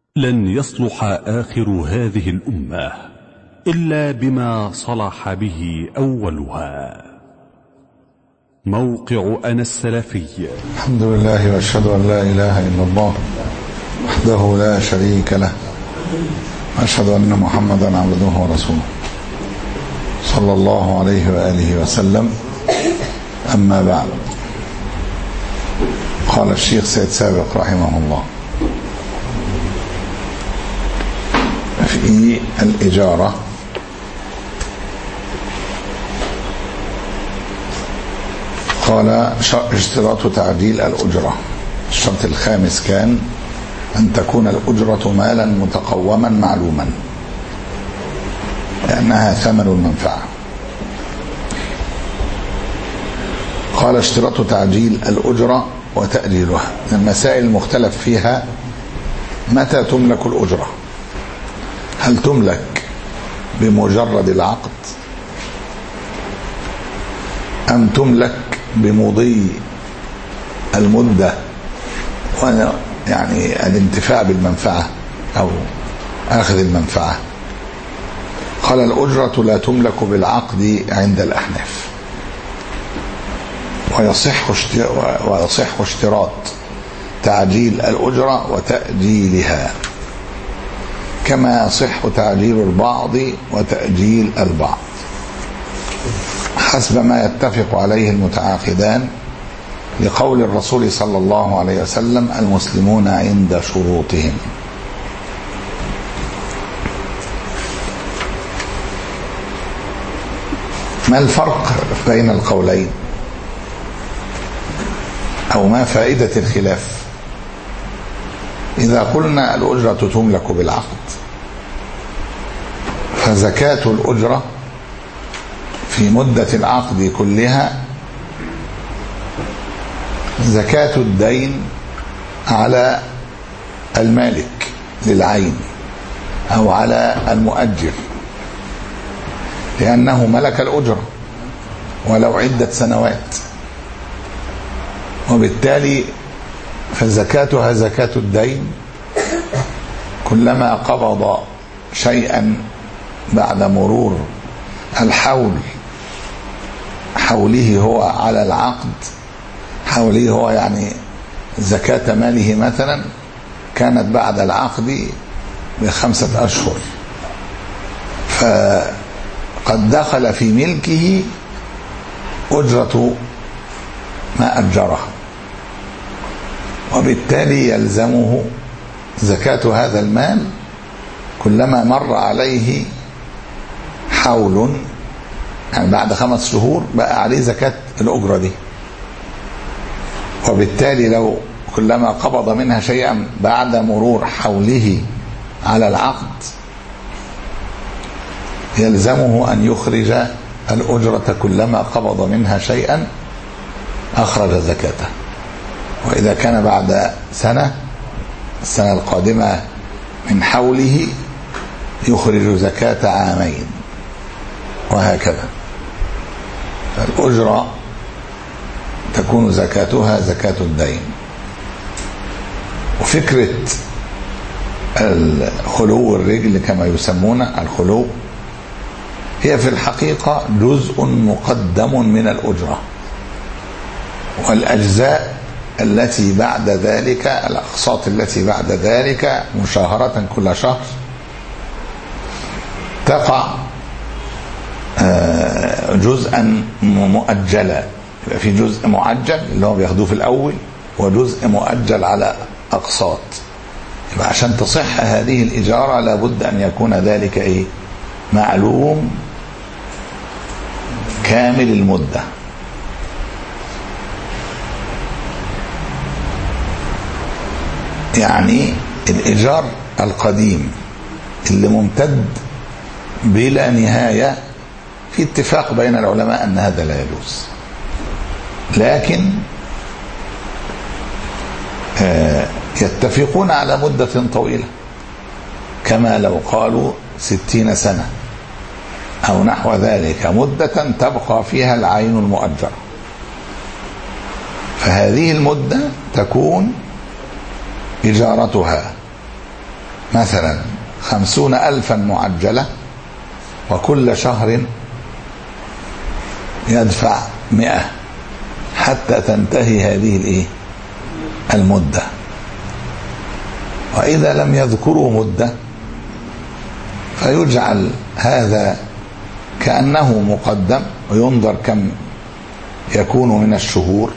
لن يصلح آخر هذه الأمة إلا بما صلح به أولها موقع أنا السلفي الحمد لله واشهد ان لا اله الا الله وحده لا شريك له واشهد ان محمدا عبده ورسوله صلى الله عليه واله وسلم اما بعد قال الشيخ سيد سابق رحمه الله في الاجاره قال اشتراط تعديل الأجرة الشرط الخامس كان أن تكون الأجرة مالا متقوما معلوما لأنها ثمن المنفعة قال اشتراط تعجيل الأجرة وتأجيلها المسائل المختلف فيها متى تملك الأجرة هل تملك بمجرد العقد أم تملك بمضي المدة يعني الانتفاع بالمنفعة أو أخذ المنفعة قال الأجرة لا تملك بالعقد عند الأحناف ويصح ويصح اشتراط تعجيل الأجرة وتأجيلها كما يصح تعجيل البعض وتأجيل البعض حسب ما يتفق عليه المتعاقدان لقول الرسول صلى الله عليه وسلم المسلمون عند شروطهم ما الفرق بين القولين او ما فائدة الخلاف اذا قلنا الاجرة تملك بالعقد فزكاة الاجره في مدة العقد كلها زكاة الدين على المالك للعين أو على المؤجر لأنه ملك الأجرة ولو عدة سنوات وبالتالي فزكاتها زكاة الدين كلما قبض شيئا بعد مرور الحول حوله هو على العقد حوله هو يعني زكاة ماله مثلا كانت بعد العقد بخمسة أشهر فقد دخل في ملكه أجرة ما أجره وبالتالي يلزمه زكاة هذا المال كلما مر عليه حول يعني بعد خمس شهور بقى عليه زكاة الأجرة دي وبالتالي لو كلما قبض منها شيئا بعد مرور حوله على العقد يلزمه أن يخرج الأجرة كلما قبض منها شيئا أخرج زكاته وإذا كان بعد سنة السنة القادمة من حوله يخرج زكاة عامين وهكذا الأجرة تكون زكاتها زكاة الدين وفكرة الخلو الرجل كما يسمون الخلو هي في الحقيقة جزء مقدم من الأجرة والأجزاء التي بعد ذلك الأقساط التي بعد ذلك مشاهرة كل شهر تقع جزءا مؤجلا يبقى في جزء معجل اللي هو بياخدوه في الاول وجزء مؤجل على اقساط يبقى عشان تصح هذه الاجاره لابد ان يكون ذلك ايه معلوم كامل المده يعني الايجار القديم اللي ممتد بلا نهايه في اتفاق بين العلماء ان هذا لا يجوز لكن يتفقون على مدة طويلة كما لو قالوا ستين سنة أو نحو ذلك مدة تبقى فيها العين المؤجرة فهذه المدة تكون إجارتها مثلا خمسون ألفا معجلة وكل شهر يدفع مئة حتى تنتهي هذه الايه المدة وإذا لم يذكروا مدة فيجعل هذا كأنه مقدم وينظر كم يكون من الشهور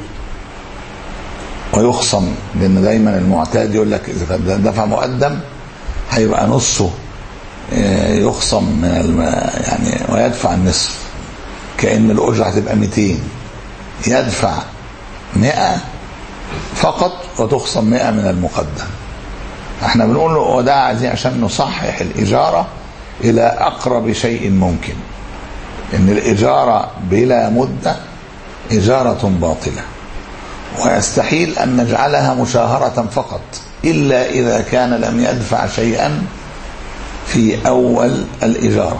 ويخصم لأن دايما المعتاد يقول لك إذا دفع مقدم هيبقى نصه يخصم من الم... يعني ويدفع النصف كأن الأجرة هتبقى 200 يدفع 100 فقط وتخصم 100 من المقدم احنا بنقول له وده عايزين عشان نصحح الإجارة إلى أقرب شيء ممكن إن الإجارة بلا مدة إجارة باطلة ويستحيل أن نجعلها مشاهرة فقط إلا إذا كان لم يدفع شيئا في أول الإجارة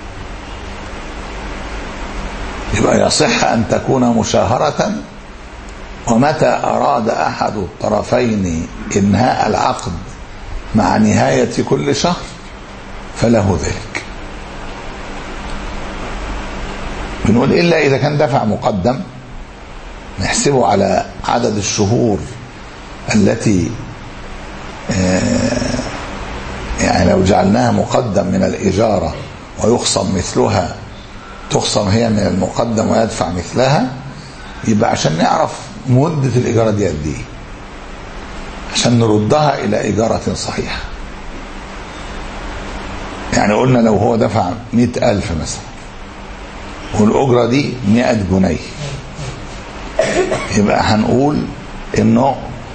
يبقى يصح أن تكون مشاهرة ومتى أراد أحد الطرفين إنهاء العقد مع نهاية كل شهر فله ذلك بنقول إلا إذا كان دفع مقدم نحسبه على عدد الشهور التي يعني لو جعلناها مقدم من الإجارة ويخصم مثلها تخصم هي من المقدم ويدفع مثلها يبقى عشان نعرف مدة الإيجارة دي قد إيه عشان نردها إلى إيجارة صحيحة يعني قلنا لو هو دفع مئة ألف مثلا والأجرة دي مئة جنيه يبقى هنقول إنه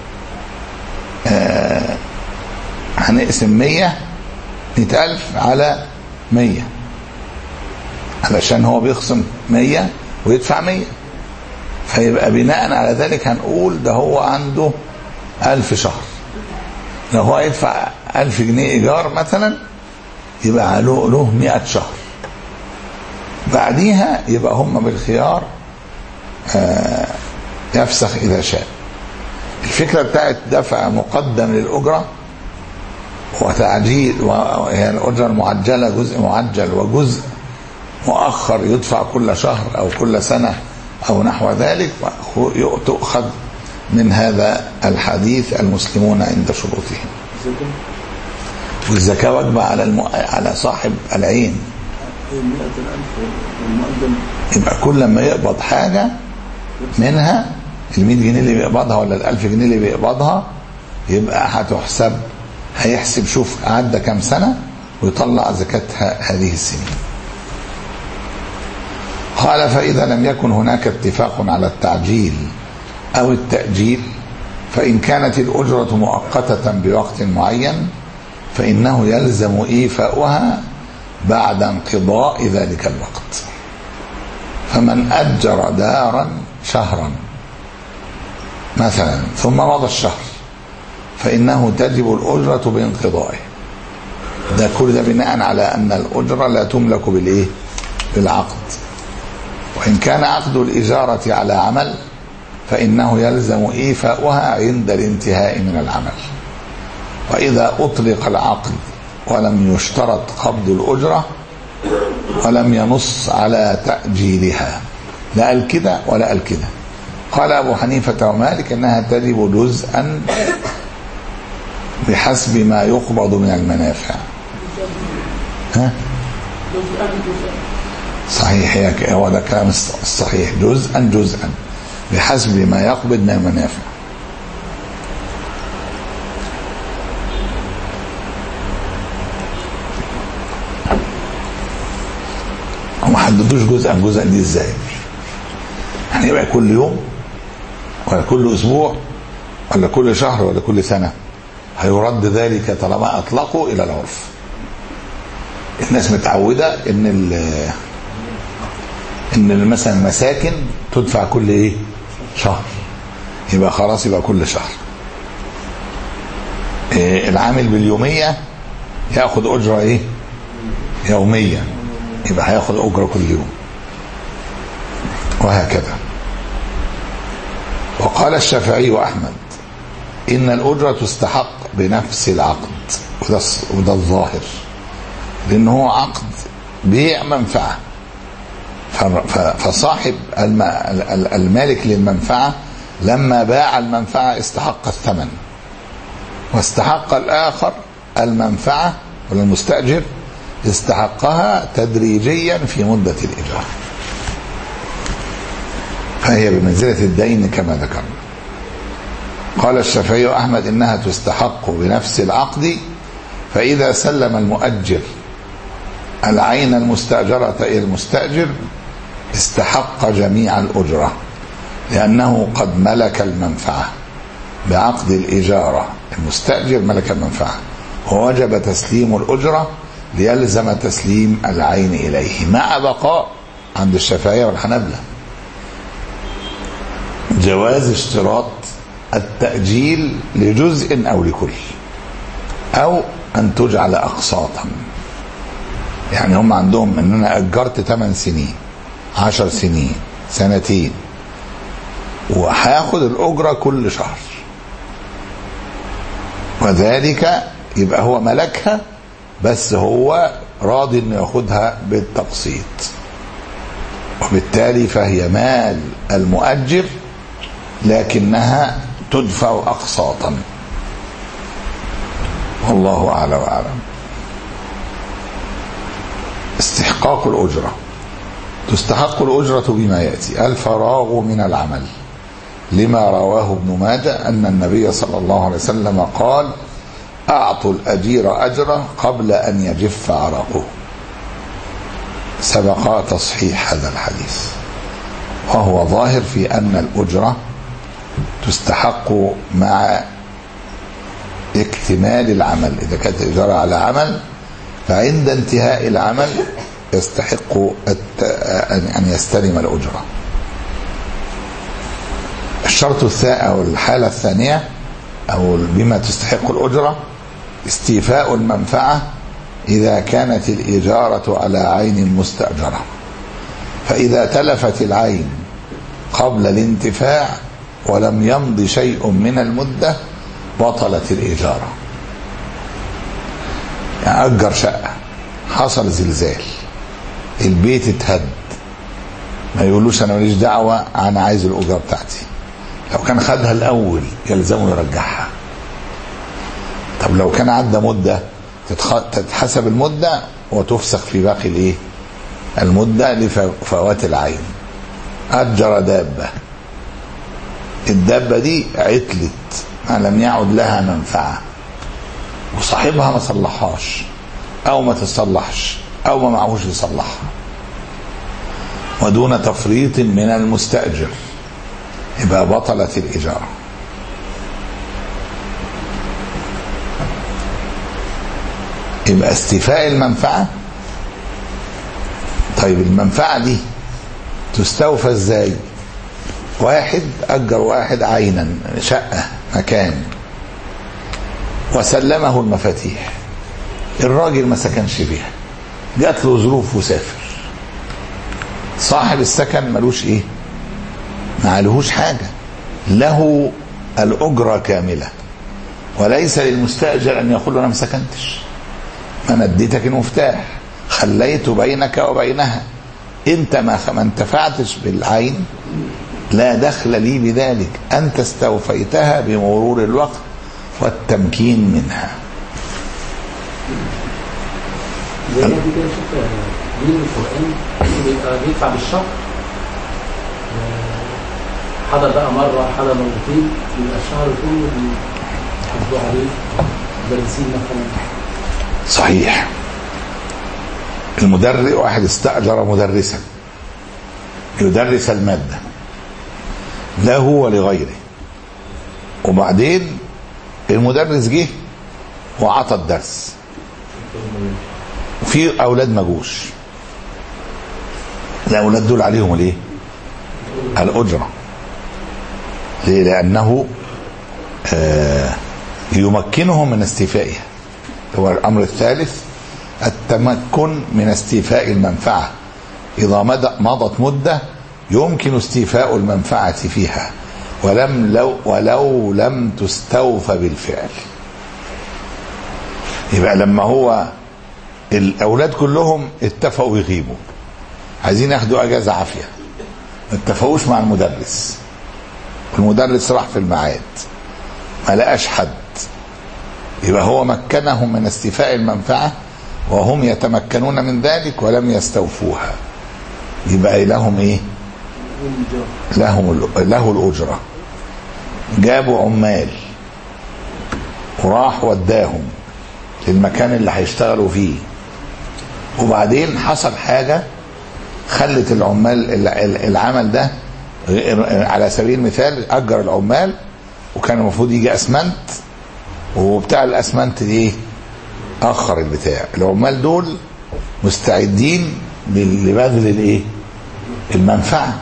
آه هنقسم مية مئة ألف على مية علشان هو بيخصم مية ويدفع مية فيبقى بناء على ذلك هنقول ده هو عنده ألف شهر لو هو يدفع ألف جنيه إيجار مثلا يبقى له له 100 شهر بعديها يبقى هم بالخيار آه يفسخ إذا شاء الفكرة بتاعت دفع مقدم للأجرة وتعجيل وهي الأجرة المعجلة جزء معجل وجزء مؤخر يدفع كل شهر أو كل سنة أو نحو ذلك تؤخذ من هذا الحديث المسلمون عند شروطهم والزكاة واجبة على الم... على صاحب العين يبقى كل ما يقبض حاجة منها ال 100 جنيه اللي بيقبضها ولا ال 1000 جنيه اللي بيقبضها يبقى هتحسب هيحسب شوف عدى كام سنة ويطلع زكاتها هذه السنين قال فإذا لم يكن هناك اتفاق على التعجيل أو التأجيل فإن كانت الأجرة مؤقتة بوقت معين فإنه يلزم إيفاؤها بعد انقضاء ذلك الوقت فمن أجر دارا شهرا مثلا ثم مضى الشهر فإنه تجب الأجرة بانقضائه ده كل ده بناء على أن الأجرة لا تملك بالإيه بالعقد وإن كان عقد الإجارة على عمل فإنه يلزم إيفاؤها عند الانتهاء من العمل وإذا أطلق العقد ولم يشترط قبض الأجرة ولم ينص على تأجيلها لا قال كده ولا قال كده قال أبو حنيفة ومالك أنها تجب جزءا بحسب ما يقبض من المنافع ها؟ صحيح هي هو ده كلام الصحيح جزءا جزءا بحسب ما يقبض من المنافع هم حددوش جزءا جزءا دي ازاي يعني يبقى كل يوم ولا كل اسبوع ولا كل شهر ولا كل سنه هيرد ذلك طالما اطلقوا الى العرف الناس متعوده ان ان مثلا المساكن تدفع كل ايه شهر يبقى خلاص يبقى كل شهر إيه العامل باليوميه ياخد اجره ايه يوميه يبقى هياخد اجره كل يوم وهكذا وقال الشافعي واحمد ان الاجره تستحق بنفس العقد وده وده الظاهر لان هو عقد بيع منفعه فصاحب المالك للمنفعه لما باع المنفعه استحق الثمن واستحق الاخر المنفعه ولا المستاجر استحقها تدريجيا في مده الايجار فهي بمنزله الدين كما ذكرنا قال الشافعي واحمد انها تستحق بنفس العقد فاذا سلم المؤجر العين المستاجره الى المستاجر استحق جميع الاجره لانه قد ملك المنفعه بعقد الاجاره المستاجر ملك المنفعه ووجب تسليم الاجره ليلزم تسليم العين اليه مع بقاء عند الشافعيه والحنابله جواز اشتراط التأجيل لجزء أو لكل أو أن تجعل أقساطا يعني هم عندهم أن أنا أجرت 8 سنين 10 سنين سنتين وهاخد الأجرة كل شهر وذلك يبقى هو ملكها بس هو راضي انه ياخدها بالتقسيط وبالتالي فهي مال المؤجر لكنها تدفع اقساطا والله اعلى واعلم استحقاق الاجره تستحق الاجره بما ياتي الفراغ من العمل لما رواه ابن ماجه ان النبي صلى الله عليه وسلم قال اعطوا الاجير اجره قبل ان يجف عرقه سبق تصحيح هذا الحديث وهو ظاهر في ان الاجره تستحق مع اكتمال العمل إذا كانت إجارة على عمل فعند انتهاء العمل يستحق أن يستلم الأجرة الشرط الثاني أو الحالة الثانية أو بما تستحق الأجرة استيفاء المنفعة إذا كانت الإجارة على عين مستأجرة فإذا تلفت العين قبل الانتفاع ولم يمض شيء من المدة بطلت الإجارة يعني أجر شقة حصل زلزال البيت اتهد ما يقولوش أنا ماليش دعوة أنا عايز الأجرة بتاعتي لو كان خدها الأول يلزمه يرجعها طب لو كان عدى مدة تتحسب المدة وتفسخ في باقي الايه المدة لفوات العين أجر دابة الدابة دي عتلت ما لم يعد لها منفعة وصاحبها ما صلحهاش أو ما تصلحش أو ما معهوش يصلحها ودون تفريط من المستأجر يبقى بطلت الإجارة يبقى استيفاء المنفعة طيب المنفعة دي تستوفى ازاي واحد أجر واحد عينا شقة مكان وسلمه المفاتيح الراجل ما سكنش فيها جات له ظروف وسافر صاحب السكن ملوش ايه ما عليهوش حاجة له الأجرة كاملة وليس للمستأجر أن يقول له أنا ما سكنتش أنا اديتك المفتاح خليت بينك وبينها أنت ما ما انتفعتش بالعين لا دخل لي بذلك أنت استوفيتها بمرور الوقت والتمكين منها زي ما دي كده شوف دين القرآن بيبقى بيدفع بالشهر حضر بقى مرة حضر مرتين يبقى الشهر كله بيحاسبوا عليه مدرسين مثلا صحيح المدرس واحد استأجر مدرسا يدرس المادة له ولغيره وبعدين المدرس جه وعطى الدرس وفي اولاد ما جوش الاولاد دول عليهم الايه الاجره ليه لانه آه يمكنهم من استيفائها هو الامر الثالث التمكن من استيفاء المنفعه اذا مضت مده يمكن استيفاء المنفعه فيها ولم لو ولو لم تستوفى بالفعل يبقى لما هو الاولاد كلهم اتفقوا يغيبوا عايزين ياخدوا اجازه عافيه ما اتفقوش مع المدرس المدرس راح في الميعاد ما لقاش حد يبقى هو مكنهم من استيفاء المنفعه وهم يتمكنون من ذلك ولم يستوفوها يبقى لهم ايه لهم ال- له الاجره جابوا عمال وراح وداهم للمكان اللي هيشتغلوا فيه وبعدين حصل حاجه خلت العمال ال- ال- العمل ده غير- على سبيل المثال اجر العمال وكان المفروض يجي اسمنت وبتاع الاسمنت دي ايه اخر البتاع العمال دول مستعدين لل- لبذل الايه المنفعه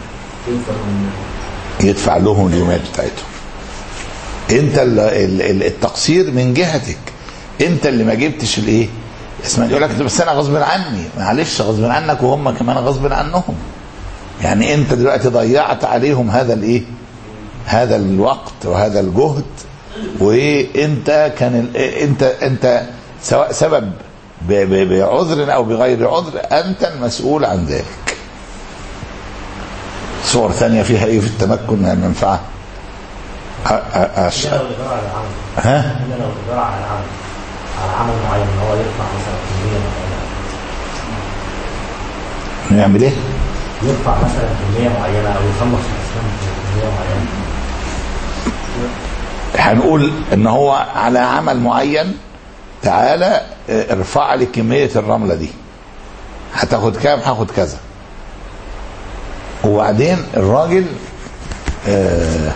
يدفع لهم اليومات بتاعتهم انت ال- ال- ال- التقصير من جهتك انت اللي ما جبتش الايه اسمع يقول لك بس انا غصب عني معلش غصب عنك وهم كمان غصب عنهم يعني انت دلوقتي ضيعت عليهم هذا الايه هذا الوقت وهذا الجهد وانت كان ال- انت انت سواء سبب ب- ب- بعذر او بغير عذر انت المسؤول عن ذلك صور ثانية فيها ايه في التمكن من المنفعة أ- أ- أش... هنا لو بيدور على العمل ها هنا لو بيدور على العمل على عمل معين ان هو يرفع مثلا كميه معينه نعمل ايه يرفع مثلا كميه معينه او يخلص الاسلام كميه معينه هنقول ان هو على عمل معين تعالى اه، ارفع لي كمية الرملة دي هتاخد كام هاخد كذا وبعدين الراجل اه،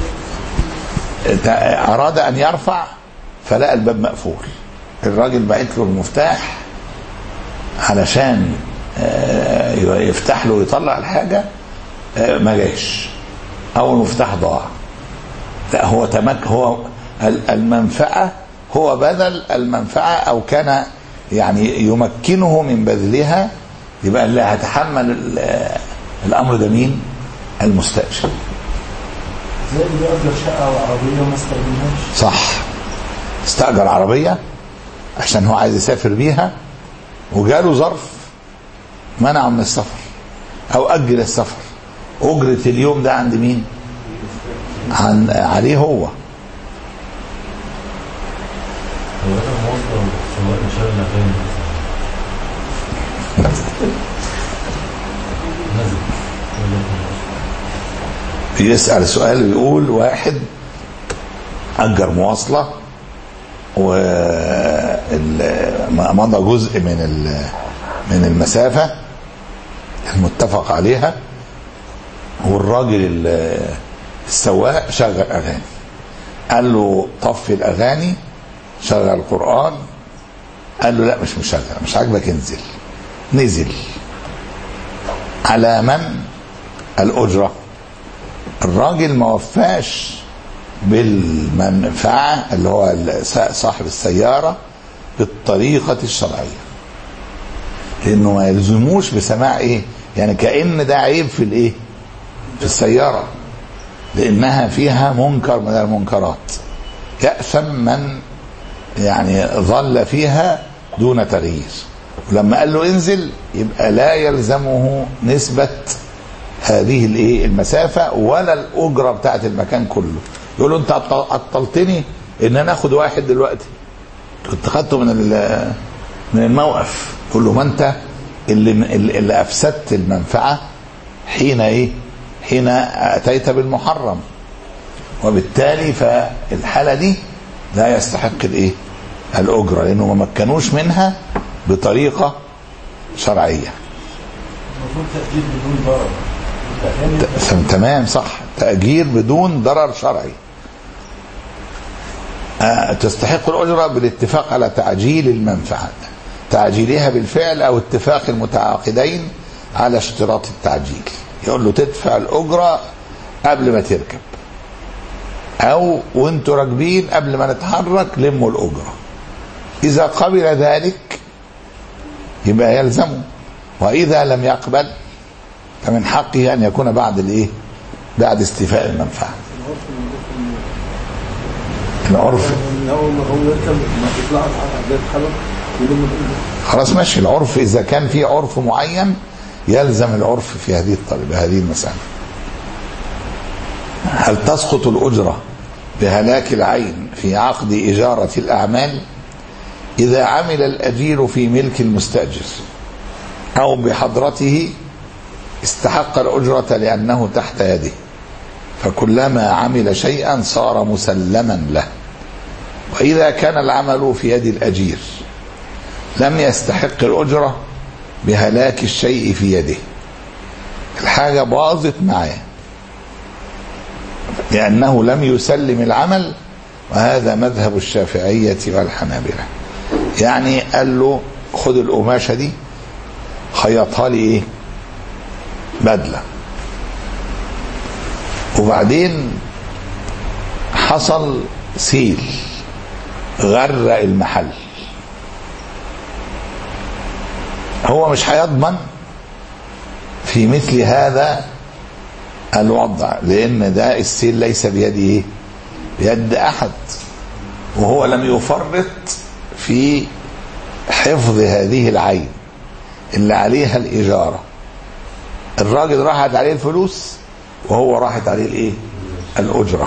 تع- اراد ان يرفع فلقى الباب مقفول الراجل بعت له المفتاح علشان اه، يفتح له ويطلع الحاجة اه، ما جاش او المفتاح ضاع لا هو تمك هو ال- المنفعة هو بذل المنفعة أو كان يعني يمكنه من بذلها يبقى اللي هيتحمل ال- الأمر ده مين؟ المستأجر زي اللي بيأجر شقة وعربية وما استخدمهاش صح استأجر عربية عشان هو عايز يسافر بيها وجاله ظرف منعه من السفر أو أجل السفر أجرة اليوم ده عند مين؟ عن عليه هو هو انا موظف سواء مشاغل الاغاني نزل بيسأل سؤال بيقول واحد أجر مواصلة ومضى جزء من ال- من المسافة المتفق عليها والراجل ال- السواق شغل أغاني قال له طفي الأغاني شغل قرآن قال له لا مش مشغل مش عاجبك انزل نزل على من الأجرة الراجل ما وفاش بالمنفعة اللي هو ال- صاحب السيارة بالطريقة الشرعية لأنه ما يلزموش بسماع إيه يعني كأن ده عيب في الإيه في السيارة لأنها فيها منكر من المنكرات يأثم من يعني ظل فيها دون تغيير ولما قال له انزل يبقى لا يلزمه نسبة هذه الايه المسافة ولا الأجرة بتاعت المكان كله يقول له انت عطل- عطلتني ان انا اخد واحد دلوقتي كنت خدته من ال- من الموقف يقول له ما انت اللي اللي افسدت المنفعة حين ايه حين اتيت بالمحرم وبالتالي فالحالة دي لا يستحق الايه الاجرة لانه ما مكنوش منها بطريقة شرعية المفروض تأجير بدون ضرر الأغاني تم- تمام صح تأجير بدون ضرر شرعي آه، تستحق الأجرة بالاتفاق على تعجيل المنفعة تعجيلها بالفعل أو اتفاق المتعاقدين على اشتراط التعجيل يقول له تدفع الأجرة قبل ما تركب أو وانتوا راكبين قبل ما نتحرك لموا الأجرة إذا قبل ذلك يبقى يلزمه وإذا لم يقبل فمن حقه ان يكون بعد الايه بعد استيفاء المنفعه العرف ان هو هو يركب ما يطلعش على بيت خلق يلم بايده خلاص ماشي العرف اذا كان في عرف معين يلزم العرف في هذه الطلب هذه المسألة هل تسقط الأجرة بهلاك العين في عقد إجارة الأعمال إذا عمل الأجير في ملك المستأجر أو بحضرته استحق الأجرة لأنه تحت يده فكلما عمل شيئا صار مسلما له وإذا كان العمل في يد الأجير لم يستحق الأجرة بهلاك الشيء في يده الحاجة باظت معاه لأنه لم يسلم العمل وهذا مذهب الشافعية والحنابلة يعني قال له خد القماشة دي خيطها لي ايه بدلة وبعدين حصل سيل غرق المحل هو مش هيضمن في مثل هذا الوضع لان ده السيل ليس بيد ايه بيد احد وهو لم يفرط في حفظ هذه العين اللي عليها الاجاره الراجل راحت عليه الفلوس وهو راحت عليه الايه الاجره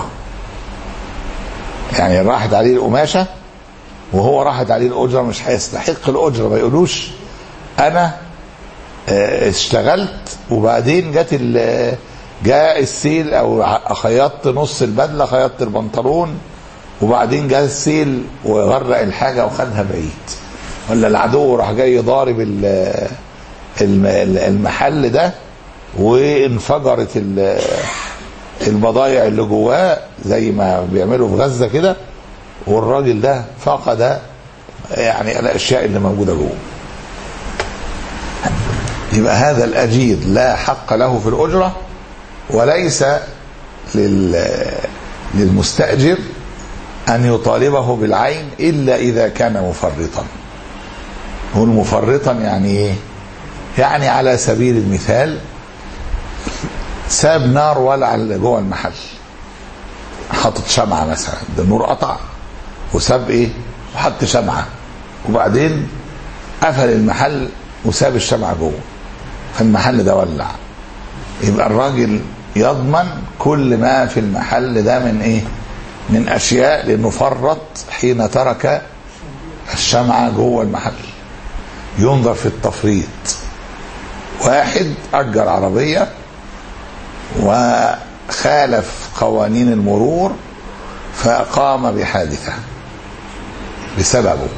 يعني راحت عليه القماشه وهو راحت عليه الاجره مش هيستحق الاجره ما يقولوش انا آه، اشتغلت وبعدين جت ال- جاء السيل او ع- خيطت نص البدله خيطت البنطلون وبعدين جاء السيل وغرق الحاجه وخدها بعيد ولا العدو راح جاي ضارب ال- الم- المحل ده وانفجرت ال- البضايع اللي جواه زي ما بيعملوا في غزه كده والراجل ده فقد يعني الاشياء اللي موجوده جوه يبقى هذا الأجير لا حق له في الأجرة وليس لل للمستأجر أن يطالبه بالعين إلا إذا كان مفرطا هو مفرطا يعني إيه؟ يعني على سبيل المثال ساب نار ولع جوه المحل حاطط شمعة مثلا ده النور قطع وساب ايه وحط شمعة وبعدين قفل المحل وساب الشمعة جوه فالمحل ده ولع يبقى الراجل يضمن كل ما في المحل ده من ايه من اشياء لانه فرط حين ترك الشمعة جوه المحل ينظر في التفريط واحد اجر عربية وخالف قوانين المرور فقام بحادثة بسببه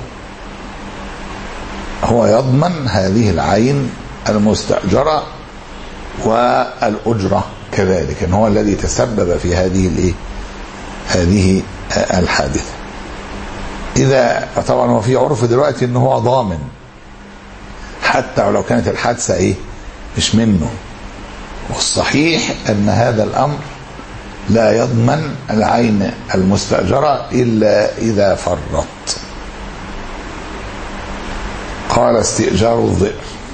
هو يضمن هذه العين المستأجرة والأجرة كذلك إن هو الذي تسبب في هذه الإيه؟ هذه الحادثة إذا طبعا هو في عرف دلوقتي إن هو ضامن حتى ولو كانت الحادثة إيه مش منه والصحيح أن هذا الأمر لا يضمن العين المستأجرة إلا إذا فرط قال استئجار الظئر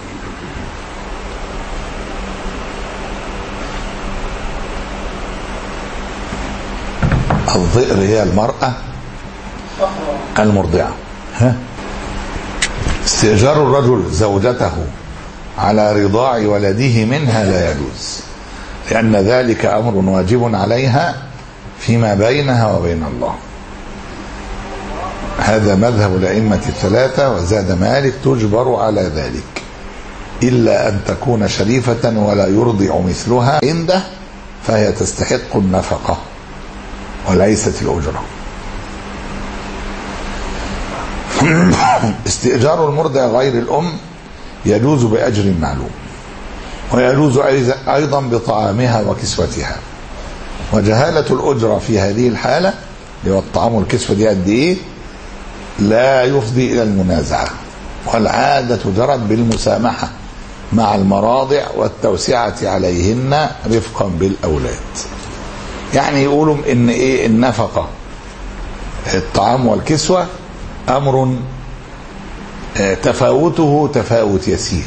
الظئر هي المرأة المرضعة ها استئجار الرجل زوجته على رضاع ولده منها لا يجوز لأن ذلك أمر واجب عليها فيما بينها وبين الله هذا مذهب الأئمة الثلاثة وزاد مالك تجبر على ذلك إلا أن تكون شريفة ولا يرضع مثلها عنده فهي تستحق النفقة وليست الأجرة استئجار المرضع غير الأم يجوز بأجر معلوم ويجوز أيضا بطعامها وكسوتها وجهالة الأجرة في هذه الحالة اللي هو الطعام والكسوة دي قد إيه لا يفضي إلى المنازعة والعادة جرت بالمسامحة مع المراضع والتوسعة عليهن رفقا بالأولاد يعني يقولوا إن إيه النفقة الطعام والكسوة أمر تفاوته تفاوت يسير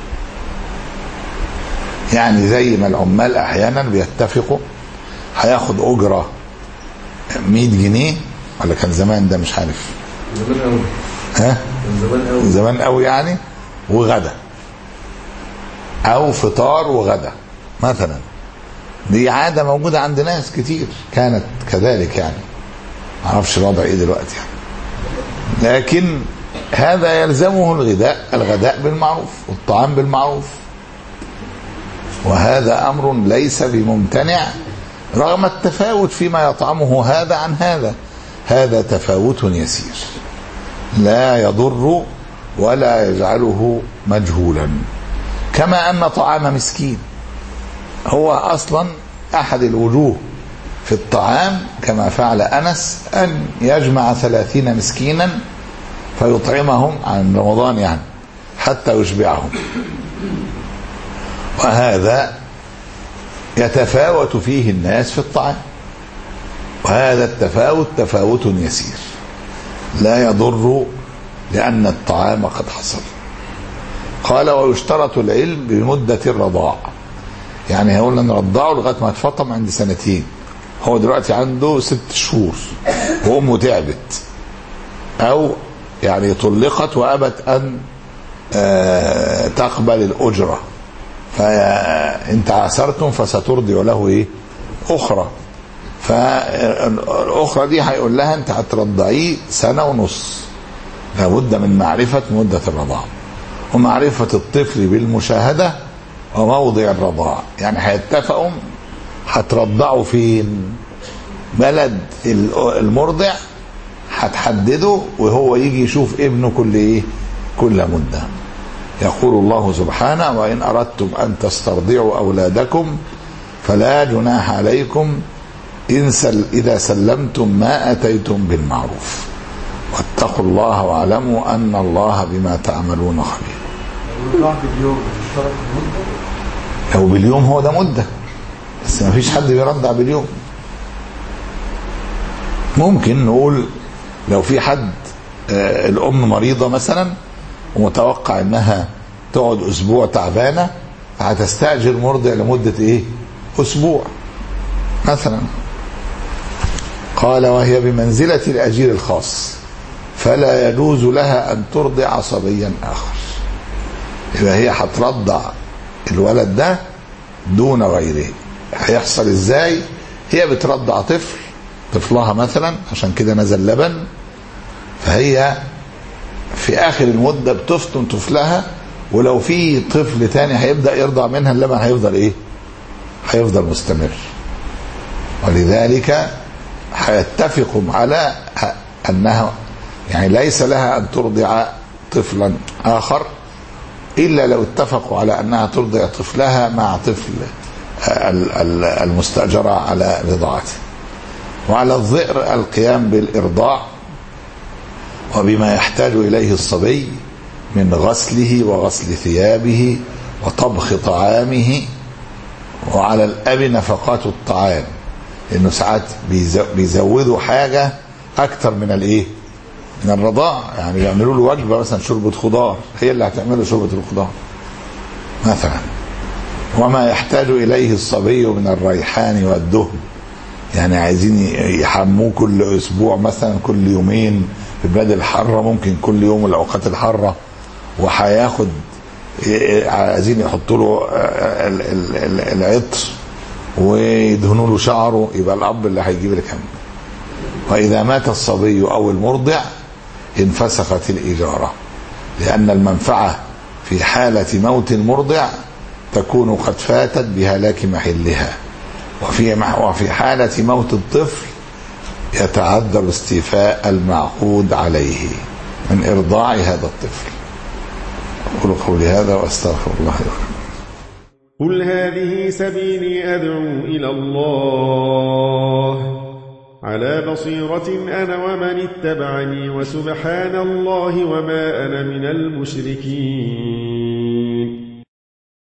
يعني زي ما العمال احيانا بيتفقوا هياخد اجره 100 جنيه ولا كان زمان ده مش عارف زمان قوي ها من زمان قوي زمان قوي يعني وغدا او فطار وغدا مثلا دي عادة موجودة عند ناس كتير كانت كذلك يعني معرفش الوضع ايه دلوقتي يعني لكن هذا يلزمه الغداء الغداء بالمعروف والطعام بالمعروف وهذا امر ليس بممتنع رغم التفاوت فيما يطعمه هذا عن هذا هذا تفاوت يسير لا يضر ولا يجعله مجهولا كما ان طعام مسكين هو اصلا احد الوجوه في الطعام كما فعل انس ان يجمع ثلاثين مسكينا فيطعمهم عن رمضان يعني حتى يشبعهم وهذا يتفاوت فيه الناس في الطعام وهذا التفاوت تفاوت يسير لا يضر لأن الطعام قد حصل قال ويشترط العلم بمدة الرضاع يعني هيقول لنا رضعه لغاية ما اتفطم عند سنتين هو دلوقتي عنده ست شهور وأمه تعبت أو يعني طلقت وأبت أن آه، تقبل الأجرة فإن تعاسرتم فسترضي له إيه أخرى فالأخرى دي هيقول لها أنت هترضعيه سنة ونص لابد من معرفة مدة الرضاعة ومعرفة الطفل بالمشاهدة وموضع الرضاعة يعني هيتفقوا هترضعوا فين بلد المرضع هتحدده وهو يجي يشوف ابنه كل ايه كل مدة يقول الله سبحانه وإن أردتم أن تسترضعوا أولادكم فلا جناح عليكم إن سل إذا سلمتم ما أتيتم بالمعروف واتقوا الله واعلموا أن الله بما تعملون خبير الرضاع باليوم اشترط المدة لو باليوم هو ده مدة بس ما فيش حد بيرضع باليوم ممكن نقول لو في حد آه، الأم مريضة مثلا ومتوقع إنها تقعد أسبوع تعبانة هتستأجر مرضع لمدة إيه؟ أسبوع مثلا قال وهي بمنزلة الأجير الخاص فلا يجوز لها أن ترضع صبيا آخر يبقى هي هترضع الولد ده دون غيره هيحصل ازاي هي بترضع طفل طفلها مثلا عشان كده نزل لبن فهي في اخر المده بتفطم طفلها ولو في طفل تاني هيبدا يرضع منها اللبن هيفضل ايه هيفضل مستمر ولذلك هيتفقوا على انها يعني ليس لها ان ترضع طفلا اخر الا لو اتفقوا على انها ترضع طفلها مع طفل ال- ال- المستاجره على رضاعته وعلى الظئر القيام بالارضاع وبما يحتاج اليه الصبي من غسله وغسل ثيابه وطبخ طعامه وعلى الاب نفقات الطعام لانه ساعات بيزو- بيزودوا حاجه اكتر من الايه من الرضاع يعني يعملوا له وجبه مثلا شوربه خضار هي اللي هتعمله شوربه الخضار مثلا وما يحتاج اليه الصبي من الريحان والدهن يعني عايزين يحموه كل اسبوع مثلا كل يومين في البلاد الحاره ممكن كل يوم الاوقات الحاره وهياخد عايزين يحطوا له ال- ال- ال- العطر ويدهنوا له شعره يبقى الاب اللي هيجيب الكم واذا مات الصبي او المرضع انفسخت الاجاره لان المنفعه في حاله موت المرضع تكون قد فاتت بهلاك محلها وفي وفي حاله موت الطفل يتعذر استيفاء المعقود عليه من ارضاع هذا الطفل اقول قولي هذا واستغفر الله لكم قل هذه سبيلي أدعو إلى الله على بصيرة أنا ومن اتبعني وسبحان الله وما أنا من المشركين